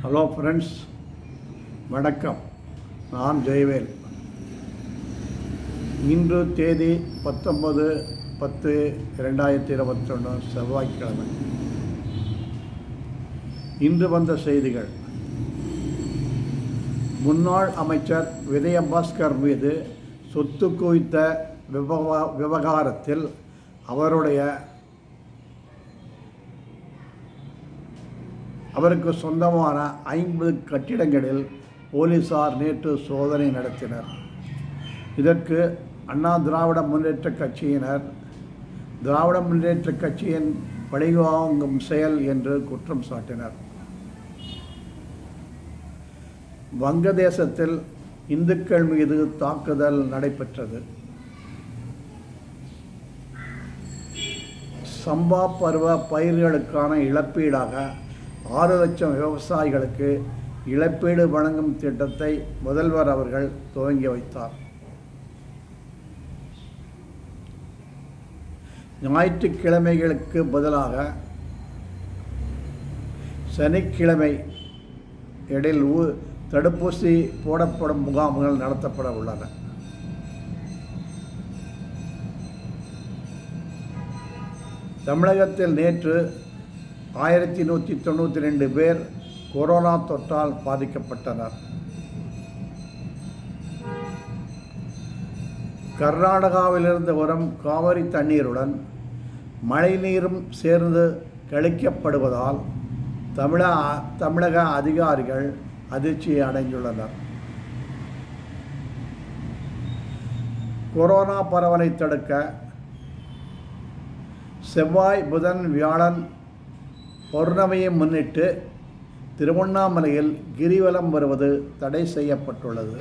hello friends வணக்கம் நான் ஜெயவேல் இன்று தேதி பத்தொன்பது பத்து இரண்டாயிரத்தி இருபத்தொன்று செவ்வாய்க்கிழமை இன்று வந்த செய்திகள் முன்னாள் அமைச்சர் விஜயபாஸ்கர் மீது சொத்து குவித்த விவகா விவகாரத்தில் அவருடைய அவருக்கு சொந்தமான ஐம்பது கட்டிடங்களில் போலீசார் நேற்று சோதனை நடத்தினர் இதற்கு அண்ணா திராவிட முன்னேற்ற கட்சியினர் திராவிட முன்னேற்ற கட்சியின் பழிவாங்கும் செயல் என்று குற்றம் சாட்டினர் வங்கதேசத்தில் இந்துக்கள் மீது தாக்குதல் நடைபெற்றது சம்பா பருவ பயிர்களுக்கான இழப்பீடாக ஆறு லட்சம் விவசாயிகளுக்கு இழப்பீடு வழங்கும் திட்டத்தை முதல்வர் அவர்கள் துவங்கி வைத்தார் ஞாயிற்றுக்கிழமைகளுக்கு பதிலாக சனிக்கிழமை இடையில் ஊ- தடுப்பூசி போடப்படும் முகாம்கள் நடத்தப்பட உள்ளன தமிழகத்தில் நேற்று ஆயிரத்தி நூற்றி தொண்ணூற்றி ரெண்டு பேர் கொரோனா தொற்றால் பாதிக்கப்பட்டனர் கர்நாடகாவிலிருந்து வரும் காவிரி தண்ணீருடன் மழைநீரும் சேர்ந்து கழிக்கப்படுவதால் தமிழ தமிழக அதிகாரிகள் அதிர்ச்சி அடைந்துள்ளனர் கொரோனா பரவலை தடுக்க செவ்வாய் புதன் வியாழன் பௌர்ணமியை முன்னிட்டு திருவண்ணாமலையில் கிரிவலம் வருவது தடை செய்யப்பட்டுள்ளது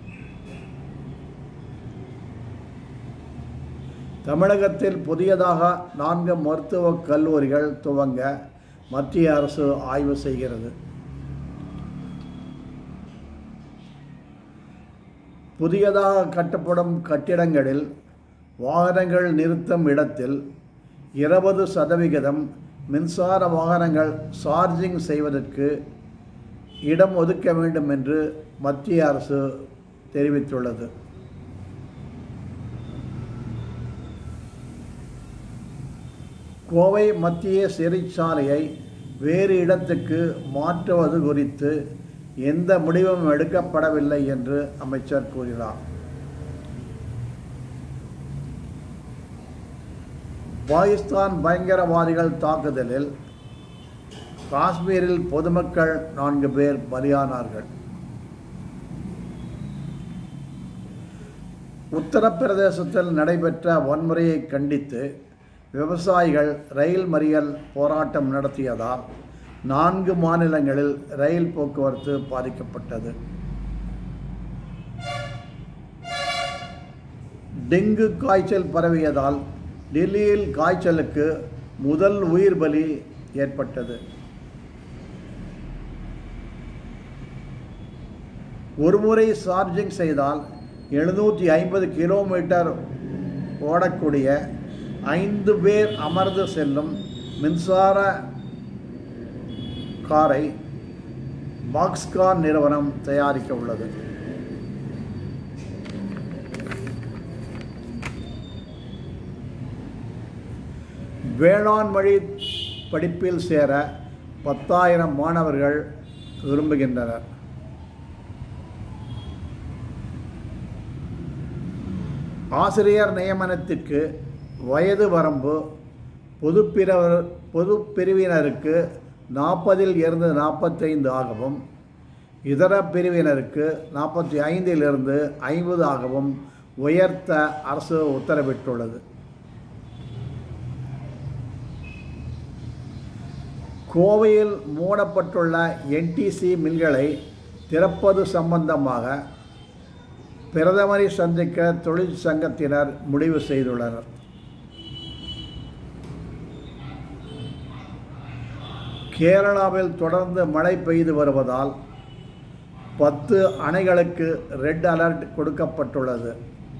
தமிழகத்தில் புதியதாக நான்கு மருத்துவக் கல்லூரிகள் துவங்க மத்திய அரசு ஆய்வு செய்கிறது புதியதாக கட்டப்படும் கட்டிடங்களில் வாகனங்கள் நிறுத்தும் இடத்தில் இருபது சதவிகிதம் மின்சார வாகனங்கள் சார்ஜிங் செய்வதற்கு இடம் ஒதுக்க வேண்டும் என்று மத்திய அரசு தெரிவித்துள்ளது கோவை மத்திய சிறைச்சாலையை வேறு இடத்துக்கு மாற்றுவது குறித்து எந்த முடிவும் எடுக்கப்படவில்லை என்று அமைச்சர் கூறினார் பாகிஸ்தான் பயங்கரவாதிகள் தாக்குதலில் காஷ்மீரில் பொதுமக்கள் நான்கு பேர் பலியானார்கள் உத்தரப்பிரதேசத்தில் நடைபெற்ற வன்முறையை கண்டித்து விவசாயிகள் ரயில் மறியல் போராட்டம் நடத்தியதால் நான்கு மாநிலங்களில் ரயில் போக்குவரத்து பாதிக்கப்பட்டது டெங்கு காய்ச்சல் பரவியதால் டெல்லியில் காய்ச்சலுக்கு முதல் உயிர் பலி ஏற்பட்டது ஒருமுறை சார்ஜிங் செய்தால் எழுநூற்றி ஐம்பது கிலோமீட்டர் ஓடக்கூடிய ஐந்து பேர் அமர்ந்து செல்லும் மின்சார காரை பாக்ஸ்கான் நிறுவனம் தயாரிக்க உள்ளது வேளாண் வழி படிப்பில் சேர பத்தாயிரம் மாணவர்கள் விரும்புகின்றனர் ஆசிரியர் நியமனத்திற்கு வயது வரம்பு பொதுப்பிரிவர் பொது பிரிவினருக்கு நாற்பதில் இருந்து நாற்பத்தைந்து ஆகவும் இதர பிரிவினருக்கு நாற்பத்தி ஐந்திலிருந்து ஐம்பது ஆகவும் உயர்த்த அரசு உத்தரவிட்டுள்ளது கோவையில் மூடப்பட்டுள்ள என்டிசி மில்களை திறப்பது சம்பந்தமாக பிரதமரை சந்திக்க தொழிற்சங்கத்தினர் முடிவு செய்துள்ளனர் கேரளாவில் தொடர்ந்து மழை பெய்து வருவதால் பத்து அணைகளுக்கு ரெட் அலர்ட் கொடுக்கப்பட்டுள்ளது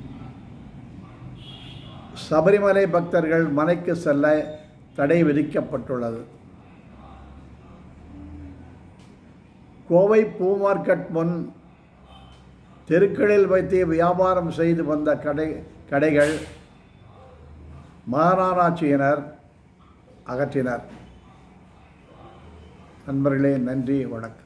சபரிமலை பக்தர்கள் மலைக்கு செல்ல தடை விதிக்கப்பட்டுள்ளது கோவை பூ மார்க்கெட் முன் தெருக்களில் வைத்து வியாபாரம் செய்து வந்த கடை கடைகள் மாநகராட்சியினர் அகற்றினர் நண்பர்களே நன்றி வணக்கம்